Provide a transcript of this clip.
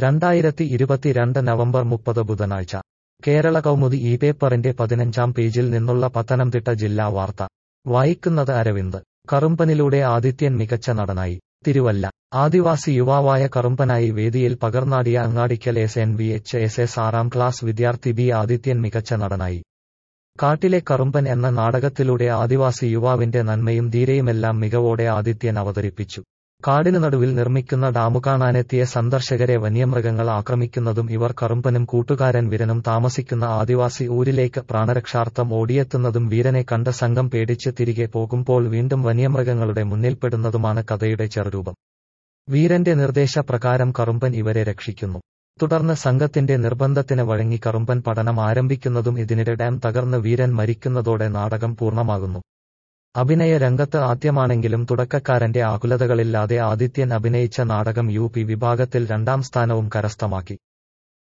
രണ്ടായിരത്തി ഇരുപത്തിരണ്ട് നവംബർ മുപ്പത് ബുധനാഴ്ച കേരള കൗമുദി ഈ പേപ്പറിന്റെ പതിനഞ്ചാം പേജിൽ നിന്നുള്ള പത്തനംതിട്ട ജില്ലാ വാർത്ത വായിക്കുന്നത് അരവിന്ദ് കറുമ്പനിലൂടെ ആദിത്യൻ മികച്ച നടനായി തിരുവല്ല ആദിവാസി യുവാവായ കറുമ്പനായി വേദിയിൽ പകർന്നാടിയ Angadikkal S N V H S S ആറാം ക്ലാസ് വിദ്യാർത്ഥി ബി ആദിത്യൻ മികച്ച നടനായി കാട്ടിലെ കറുമ്പൻ എന്ന നാടകത്തിലൂടെ ആദിവാസി യുവാവിന്റെ നന്മയും ധീരയുമെല്ലാം മികവോടെ ആദിത്യൻ അവതരിപ്പിച്ചു കാടിനു നടുവിൽ നിർമ്മിക്കുന്ന ഡാമു കാണാനെത്തിയ സന്ദർശകരെ വന്യമൃഗങ്ങൾ ആക്രമിക്കുന്നതും ഇവർ കറുമ്പനും കൂട്ടുകാരൻ വീരനും താമസിക്കുന്ന ആദിവാസി ഊരിലേക്ക് പ്രാണരക്ഷാർത്ഥം ഓടിയെത്തുന്നതും വീരനെ കണ്ട സംഘം പേടിച്ച് തിരികെ പോകുമ്പോൾ വീണ്ടും വന്യമൃഗങ്ങളുടെ മുന്നിൽപ്പെടുന്നതുമാണ് കഥയുടെ ചെറുരൂപം വീരന്റെ നിർദ്ദേശപ്രകാരം കറുമ്പൻ ഇവരെ രക്ഷിക്കുന്നു തുടർന്ന് സംഘത്തിന്റെ നിർബന്ധത്തിന് വഴങ്ങി കറുമ്പൻ പഠനം ആരംഭിക്കുന്നതും ഇതിനിടെ ഡാം തകർന്ന് വീരൻ മരിക്കുന്നതോടെ നാടകം പൂർണ്ണമാകുന്നു അഭിനയ രംഗത്ത് ആദ്യമാണെങ്കിലും തുടക്കക്കാരന്റെ ആകുലതകളില്ലാതെ ആദിത്യൻ അഭിനയിച്ച നാടകം യു പി വിഭാഗത്തിൽ രണ്ടാം സ്ഥാനവും കരസ്ഥമാക്കി